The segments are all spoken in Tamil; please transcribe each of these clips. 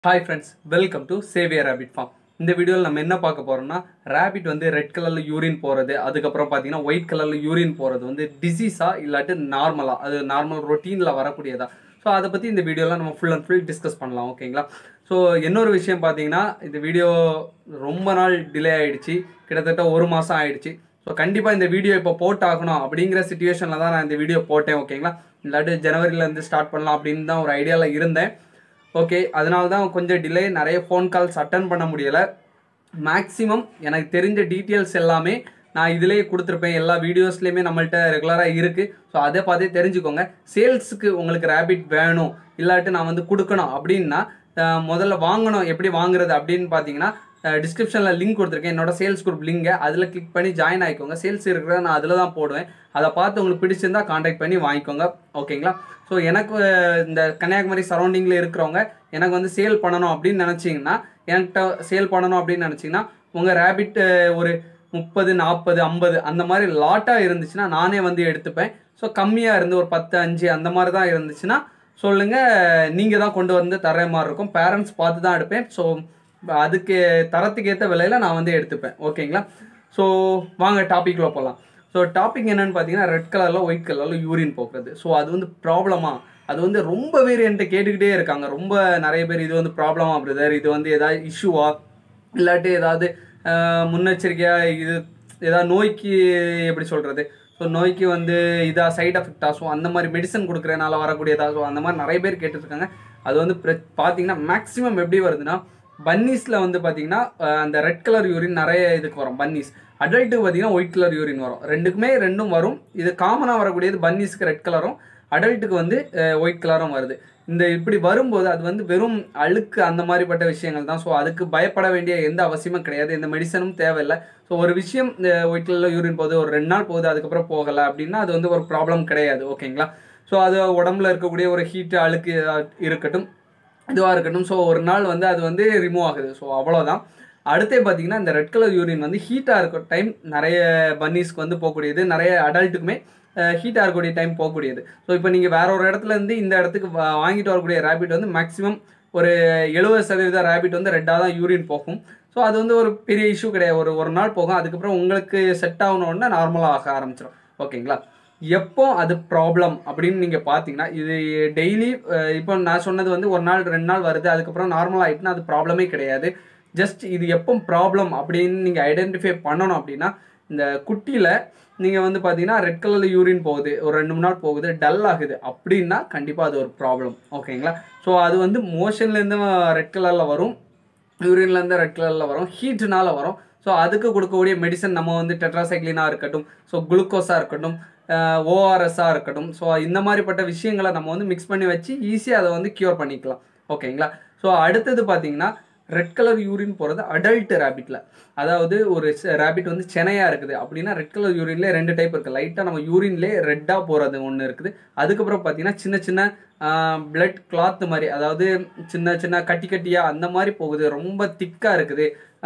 hi friends welcome to Xavier rabbit farm இந்த வீடியோவில் நம்ம என்ன பார்க்க போறோம்னா ரேபிட் வந்து ரெட் கலரில் யூரின் போகிறது அதுக்கப்புறம் பார்த்தீங்கன்னா ஒயிட் கலரில் யூரின் போகிறது வந்து டிசீஸா இல்லாட்டி நார்மலா அது நார்மல் ரொட்டீனில் வரக்கூடியதா ஸோ அதை பற்றி இந்த வீடியோவில் நம்ம ஃபுல் அண்ட் ஃபுல் டிஸ்கஸ் பண்ணலாம் ஓகேங்களா ஸோ இன்னொரு விஷயம் பார்த்தீங்கன்னா இந்த வீடியோ ரொம்ப நாள் டிலே ஆயிடுச்சு கிட்டத்தட்ட ஒரு மாதம் ஆயிடுச்சு ஸோ கண்டிப்பாக இந்த வீடியோ இப்போ போட்டாகணும் அப்படிங்கிற சுச்சுவேஷனில் தான் நான் இந்த வீடியோ போட்டேன் ஓகேங்களா இல்லாட்டி ஜனவரியிலேருந்து ஸ்டார்ட் பண்ணலாம் அப்படின்னு தான் ஒரு ஐடியாவில் இருந்தேன் ஓகே அதனால தான் கொஞ்சம் டிலே நிறைய ஃபோன் கால்ஸ் அட்டன் பண்ண முடியலை மேக்ஸிமம் எனக்கு தெரிஞ்ச டீட்டெயில்ஸ் எல்லாமே நான் இதிலேயே கொடுத்துருப்பேன் எல்லா வீடியோஸ்லேயுமே நம்மள்ட்ட ரெகுலராக இருக்குது ஸோ அதை பார்த்தே தெரிஞ்சுக்கோங்க சேல்ஸுக்கு உங்களுக்கு ரேபிட் வேணும் இல்லாட்டி நான் வந்து கொடுக்கணும் அப்படின்னா அஹ், முதல்ல வாங்கணும் எப்படி வாங்குறது அப்படின்னு பார்த்தீங்கன்னா டிஸ்கிரிப்ஷனில் லிங்க் கொடுத்துருக்கேன் என்னோட சேல்ஸ் குரூப் லிங்கை அதில் கிளிக் பண்ணி ஜாயின் ஆகிக்கோங்க சேல்ஸ் இருக்கிறத நான் அதில் தான் போடுவேன் அதை பார்த்து உங்களுக்கு பிடிச்சிருந்தா காண்டாக்ட் பண்ணி வாங்கிக்கோங்க ஓகேங்களா ஸோ எனக்கு அஹ், இந்த கன்னியாகுமரி சரௌண்டிங்கில் இருக்கிறவங்க எனக்கு வந்து சேல் பண்ணணும் அப்படின்னு நினச்சிங்கன்னா என்கிட்ட சேல் பண்ணணும் அப்படின்னு நினச்சிங்கன்னா உங்கள் ரேபிட் ஒரு முப்பது நாற்பது ஐம்பது அந்த மாதிரி லாட்டாக இருந்துச்சுன்னா நானே வந்து எடுத்துப்பேன் ஸோ கம்மியாக இருந்து ஒரு பத்து அஞ்சு அந்த மாதிரி தான் இருந்துச்சுன்னா சொல்லுங்கள் நீங்கள் தான் கொண்டு வந்து தர மாதிரி இருக்கும் பேரண்ட்ஸ் பார்த்து தான் எடுப்பேன் ஸோ அதுக்கு தரத்துக்கு ஏற்ற விலையில் நான் வந்து எடுத்துப்பேன் ஓகேங்களா ஸோ வாங்க டாப்பிக்கில் போகலாம் ஸோ டாபிக் என்னன்னு பார்த்தீங்கன்னா ரெட் கலரில் ஒயிட் கலரில் யூரின் போக்குறது ஸோ அது வந்து ப்ராப்ளமா அது வந்து ரொம்ப பேர் என்கிட்ட கேட்டுக்கிட்டே இருக்காங்க ரொம்ப நிறைய பேர் இது வந்து ப்ராப்ளமா பிரதர் இது வந்து ஏதாவது இஷ்யூவா இல்லாட்டி ஏதாவது ஆஹ், முன்னெச்சரிக்கையா இது ஏதாவது நோய்க்கு எப்படி சொல்கிறது ஸோ நோய்க்கு வந்து இதா சைடு எஃபெக்டா ஸோ அந்த மாதிரி மெடிசன் கொடுக்குறனால வரக்கூடியதா ஸோ அந்த மாதிரி நிறைய பேர் கேட்டுருக்காங்க அது வந்து பிர- பார்த்தீங்கன்னா மேக்ஸிமம் எப்படி வருதுன்னா பன்னீஸில் வந்து பார்த்தீங்கன்னா ஆஹ், அந்த ரெட் கலர் யூரின் நிறைய இதுக்கு வரும் பன்னீஸ் அடல்ட்டுக்கு பார்த்தீங்கன்னா ஒயிட் கலர் யூரின் வரும் ரெண்டுக்குமே ரெண்டும் வரும் இது காமனாக வரக்கூடியது பன்னீஸ்க்கு ரெட் கலரும் அடல்ட்டுக்கு வந்து ஒயிட் கலரும் வருது இந்த இப்படி வரும்போது அது வந்து வெறும் அழுக்கு அந்த மாதிரிப்பட்ட விஷயங்கள் தான் ஸோ அதுக்கு பயப்பட வேண்டிய எந்த அவசியமும் கிடையாது எந்த மெடிசனும் தேவையில்லை ஸோ ஒரு விஷயம் இந்த ஒயிட் கலரில் யூரின் போகுது ஒரு ரெண்டு நாள் போகுது அதுக்கப்புறம் போகலை அப்படின்னா அது வந்து ஒரு ப்ராப்ளம் கிடையாது ஓகேங்களா ஸோ அது உடம்புல இருக்கக்கூடிய ஒரு ஹீட்டு அழுக்கு இதா- இருக்கட்டும் இதுவாக இருக்கட்டும் ஸோ ஒரு நாள் வந்து அது வந்து ரிமூவ் ஆகுது ஸோ அவ்வளோதான் அடுத்தே பார்த்தீங்கன்னா இந்த ரெட் கலர் யூரின் வந்து ஹீட்டாக இருக்க டைம் நிறைய பன்னீஸ்க்கு வந்து போகக்கூடியது நிறைய அடல்ட்டுக்குமே ஹீட்டாக இருக்கக்கூடிய டைம் போகக்கூடியது ஸோ இப்போ நீங்கள் வேற ஒரு இடத்துல இருந்து இந்த இடத்துக்கு வா- வாங்கிட்டு வரக்கூடிய ரேபிட் வந்து மேக்ஸிமம் ஒரு எழுபது சதவீத ரேபிட் வந்து ரெட்டாக தான் யூரின் போகும் ஸோ அது வந்து ஒரு பெரிய இஷ்யூ கிடையாது ஒரு ஒரு நாள் போகும் அதுக்கப்புறம் உங்களுக்கு செட் ஆகணுன்னா நார்மலாக ஆக ஆரம்பிச்சிடும் ஓகேங்களா எப்போ அது ப்ராப்ளம் அப்படின்னு நீங்கள் பார்த்தீங்கன்னா இது டெய்லி இப்போ நான் சொன்னது வந்து ஒரு நாள் ரெண்டு நாள் வருது அதுக்கப்புறம் நார்மல் ஆகிட்டுனா அது ப்ராப்ளமே கிடையாது ஜஸ்ட் இது எப்போ ப்ராப்ளம் அப்படின்னு நீங்கள் ஐடென்டிஃபை பண்ணணும் அப்படின்னா இந்த குட்டியில் நீங்கள் வந்து பார்த்தீங்கன்னா ரெட் கலரில் யூரின் போகுது ஒரு ரெண்டு மூணு நாள் போகுது டல் ஆகுது அப்படின்னா கண்டிப்பாக அது ஒரு ப்ராப்ளம் ஓகேங்களா ஸோ அது வந்து மோஷன்லேருந்து ரெட் கலரில் வரும் யூரின்லேருந்து ரெட் கலரில் வரும் ஹீட்னால வரும் ஸோ அதுக்கு கொடுக்கக்கூடிய மெடிசன் நம்ம வந்து டெட்ராசைக்ளினாக இருக்கட்டும் ஸோ குளுக்கோஸாக இருக்கட்டும் ஓஆர்எஸ்ஸாக இருக்கட்டும் ஸோ இந்த மாதிரிப்பட்ட விஷயங்களை நம்ம வந்து மிக்ஸ் பண்ணி வச்சு ஈஸியாக அதை வந்து க்யூர் பண்ணிக்கலாம் ஓகேங்களா ஸோ அடுத்தது பார்த்தீங்கன்னா ரெட் கலர் யூரின் போகிறது அடல்ட் ரேபிட்டில் அதாவது ஒரு ரேபிட் வந்து சென்னையாக இருக்குது அப்படின்னா ரெட் கலர் யூரின்லேயே ரெண்டு டைப் இருக்குது லைட்டாக நம்ம யூரின்லேயே ரெட்டாக போகிறது ஒன்று இருக்குது அதுக்கப்புறம் பார்த்தீங்கன்னா சின்ன சின்ன பிளட் கிளாத் மாதிரி அதாவது சின்ன சின்ன கட்டி கட்டியாக அந்த மாதிரி போகுது ரொம்ப திக்காக இருக்குது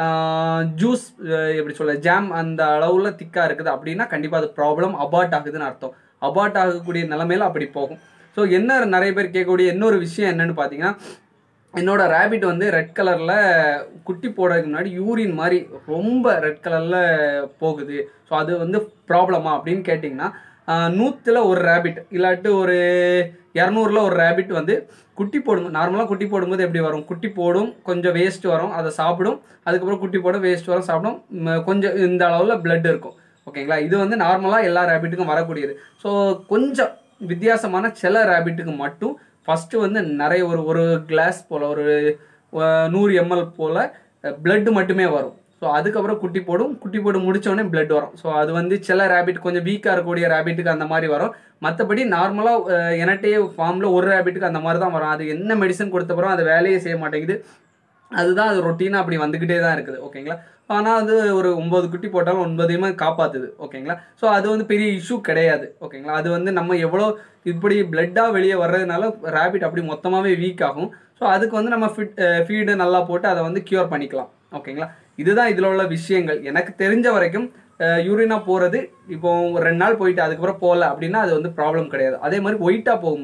ஜூஸ் எப்படி சொல்ல ஜாம் அந்த அளவில் திக்காக இருக்குது அப்படின்னா கண்டிப்பாக அது ப்ராப்ளம் அபார்ட் ஆகுதுன்னு அர்த்தம் அபார்ட் ஆகக்கூடிய நிலமையில அப்படி போகும் ஸோ என்ன நிறைய பேர் கேட்கக்கூடிய இன்னொரு விஷயம் என்னன்னு பார்த்தீங்கன்னா என்னோட ரேபிட் வந்து ரெட் கலரில் குட்டி போடுறதுக்கு முன்னாடி யூரின் மாதிரி ரொம்ப ரெட் கலரில் போகுது ஸோ அது வந்து ப்ராப்ளமா அப்படின்னு கேட்டிங்கன்னா நூற்றில் ஒரு ரேபிட் இல்லாட்டி ஒரு இரநூறுல ஒரு ரேபிட் வந்து குட்டி போடும் நார்மலாக குட்டி போடும்போது எப்படி வரும் குட்டி போடும் கொஞ்சம் வேஸ்ட் வரும் அதை சாப்பிடும் அதுக்கப்புறம் குட்டி போடும் வேஸ்ட் வரும் சாப்பிடும் ம், கொஞ்சம் இந்த அளவில் blood இருக்கும் ஓகேங்களா இது வந்து நார்மலாக எல்லா ரேபிட்டுக்கும் வரக்கூடியது ஸோ கொஞ்சம் வித்தியாசமான சில ரேபிட்டுக்கு மட்டும் ஃபஸ்ட்டு வந்து நிறைய ஒரு ஒரு கிளாஸ் போல் ஒரு அஹ், நூறு எம்எல் போல் blood மட்டுமே வரும் ஸோ அதுக்கப்புறம் குட்டி போடும் குட்டி போட்டு முடிச்ச உடனே blood வரும் ஸோ அது வந்து சில ரேபிட் கொஞ்சம் வீக்காக இருக்கக்கூடிய ரேபிட்டுக்கு அந்த மாதிரி வரும் மற்றபடி நார்மலாக எனட்டே ஃபார்மில் ஒரு ரேபிட்டுக்கு அந்த மாதிரி தான் வரும் அது என்ன மெடிசன் கொடுத்தப்பறம் அது வேலையே செய்ய மாட்டேங்குது அதுதான் அது ரொட்டீனாக அப்படி வந்துக்கிட்டே தான் இருக்குது ஓகேங்களா ஆனால் அது ஒரு ஒம்பது குட்டி போட்டாலும் ஒன்பதையுமே காப்பாற்றுது ஓகேங்களா ஸோ அது வந்து பெரிய இஷ்யூ கிடையாது ஓகேங்களா அது வந்து நம்ம எவ்வளோ இப்படி பிளட்டாக வெளியே வர்றதுனால ரேபிட் அப்படி மொத்தமாகவே வீக் ஆகும் ஸோ அதுக்கு வந்து நம்ம ஃபிட் ஃபீடு நல்லா போட்டு அதை வந்து க்யூர் பண்ணிக்கலாம் ஓகேங்களா இதுதான் இதில் உள்ள விஷயங்கள் எனக்கு தெரிஞ்ச வரைக்கும் யூரினா போகிறது இப்போ ஒரு ரெண்டு நாள் போயிட்டு அதுக்கப்புறம் போகல அப்படின்னா அது வந்து ப்ராப்ளம் கிடையாது அதே மாதிரி ஒயிட்டாக போகும்போது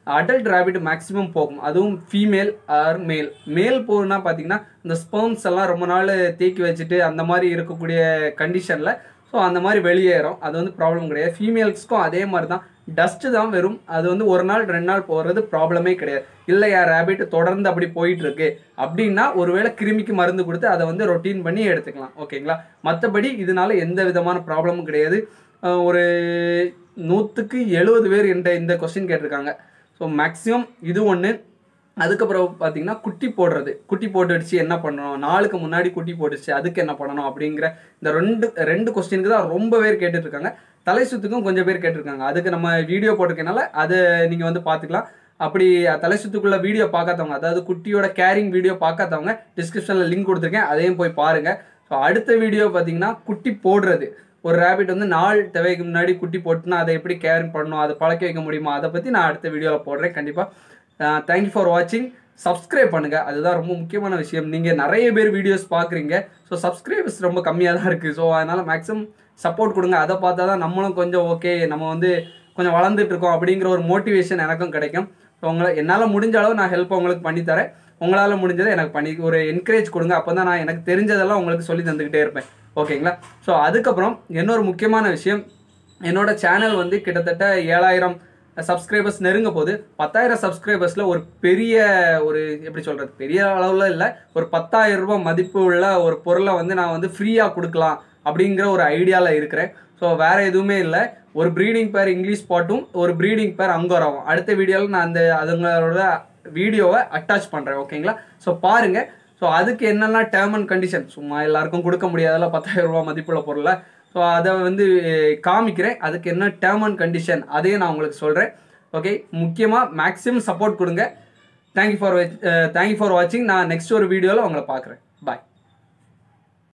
அடல்ட் ரேபிட் மேக்ஸிமம் போகும் அதுவும் ஃபீமேல் ஆர் மேல் மேல் போகுன்னா பார்த்தீங்கன்னா இந்த ஸ்பெர்ம்ஸ் எல்லாம் ரொம்ப நாள் தேக்கி வச்சுட்டு அந்த மாதிரி இருக்கக்கூடிய கண்டிஷனில் ஸோ அந்த மாதிரி வெளியேறும் அது வந்து ப்ராப்ளம் கிடையாது ஃபீமேல்ஸ்க்கும் அதே மாதிரி தான் டஸ்ட்டு தான் வெறும் அது வந்து ஒரு நாள் ரெண்டு நாள் போகிறது ப்ராப்ளமே கிடையாது இல்லை யார் ரேபிட் தொடர்ந்து அப்படி போயிட்டு இருக்கு அப்படின்னா ஒருவேளை கிருமிக்கு மருந்து கொடுத்து அதை வந்து ரொட்டீன் பண்ணி எடுத்துக்கலாம் ஓகேங்களா மற்றபடி இதனால எந்த விதமான ப்ராப்ளமும் கிடையாது அஹ் ஒரு நூற்றுக்கு எழுபது பேர் என்கிட்ட இந்த கொஸ்டின் கேட்டிருக்காங்க ஸோ மேக்ஸிமம் இது ஒன்று அதுக்கப்புறம் பார்த்தீங்கன்னா குட்டி போடுறது குட்டி போட்டுடுச்சு என்ன பண்ணணும் நாளுக்கு முன்னாடி குட்டி போட்டுச்சு அதுக்கு என்ன பண்ணணும் அப்படிங்கிற இந்த ரெண்டு ரெண்டு கொஸ்டினுக்கு தான் ரொம்ப பேர் கேட்டுட்டு இருக்காங்க தலை சுத்துக்கும் கொஞ்சம் பேர் கேட்டிருக்காங்க அதுக்கு நம்ம வீடியோ போட்டிருக்கனால அதை நீங்கள் வந்து பார்த்துக்கலாம் அப்படி தலை சுத்துக்குள்ள வீடியோ பார்க்காதவங்க அதாவது குட்டியோட கேரிங் வீடியோ பார்க்காதவங்க டிஸ்கிரிப்ஷனில் லிங்க் கொடுத்துருக்கேன் அதையும் போய் பாருங்கள் ஸோ அடுத்த வீடியோ பார்த்தீங்கன்னா குட்டி போடுறது ஒரு ரேபிட் வந்து நாள் தேவைக்கு முன்னாடி குட்டி போட்டுனா அதை எப்படி கேர் பண்ணணும் அதை பழக்க வைக்க முடியுமா அதை பற்றி நான் அடுத்த வீடியோவில் போடுறேன் கண்டிப்பாக தேங்க்யூ ஃபார் வாட்சிங் சப்ஸ்கிரைப் பண்ணுங்கள் அதுதான் ரொம்ப முக்கியமான விஷயம் நீங்கள் நிறைய பேர் வீடியோஸ் பார்க்குறீங்க ஸோ சப்ஸ்கிரைபர்ஸ் ரொம்ப கம்மியாக தான் இருக்குது ஸோ அதனால் மேக்ஸிமம் சப்போர்ட் கொடுங்க அதை பார்த்தா தான் நம்மளும் கொஞ்சம் ஓகே நம்ம வந்து கொஞ்சம் வளர்ந்துட்டு இருக்கோம் அப்படிங்கிற ஒரு மோட்டிவேஷன் எனக்கும் கிடைக்கும் ஸோ உங்களை என்னால் முடிஞ்ச அளவு நான் ஹெல்ப் உங்களுக்கு பண்ணித்தரேன் உங்களால் முடிஞ்சதை எனக்கு பண்ணி ஒரு என்கரேஜ் கொடுங்க அப்போ தான் நான் எனக்கு தெரிஞ்சதெல்லாம் உங்களுக்கு சொல்லி தந்துக்கிட்டே இருப்பேன் ஓகேங்களா ஸோ அதுக்கப்புறம் இன்னொரு முக்கியமான விஷயம் என்னோட சேனல் வந்து கிட்டத்தட்ட ஏழாயிரம் சப்ஸ்கிரைபர்ஸ் நெருங்க போது பத்தாயிரம் சப்ஸ்கிரைபர்ஸில் ஒரு பெரிய ஒரு எப்படி சொல்கிறது பெரிய அளவில் இல்லை ஒரு பத்தாயிரம் ரூபாய் மதிப்பு உள்ள ஒரு பொருளை வந்து நான் வந்து ஃப்ரீயாக கொடுக்கலாம் அப்படிங்கிற ஒரு ஐடியாவில் இருக்கிறேன் ஸோ வேறு எதுவுமே இல்லை ஒரு ப்ரீடிங் பேர் இங்கிலீஷ் பாட்டும் ஒரு ப்ரீடிங் பேர் அங்கோராவும் அடுத்த வீடியோவில் நான் அந்த அதுங்களோட வீடியோவை அட்டாச் பண்ணுறேன் ஓகேங்களா ஸோ பாருங்கள் ஸோ அதுக்கு என்னெல்லாம் டேர்ம் அண்ட் கண்டிஷன் சும்மா எல்லாருக்கும் கொடுக்க முடியாதல பத்தாயிரம் ரூபாய் மதிப்புள்ள பொருளை ஸோ அதை வந்து காமிக்கிறேன் அதுக்கு என்ன டேர்ம் அண்ட் கண்டிஷன் அதையும் நான் உங்களுக்கு சொல்கிறேன் ஓகே முக்கியமாக மேக்ஸிமம் சப்போர்ட் கொடுங்க தேங்க்யூ ஃபார் தேங்க்யூ ஃபார் வாட்சிங் நான் நெக்ஸ்ட் ஒரு வீடியோவில் உங்களை பார்க்குறேன் பாய்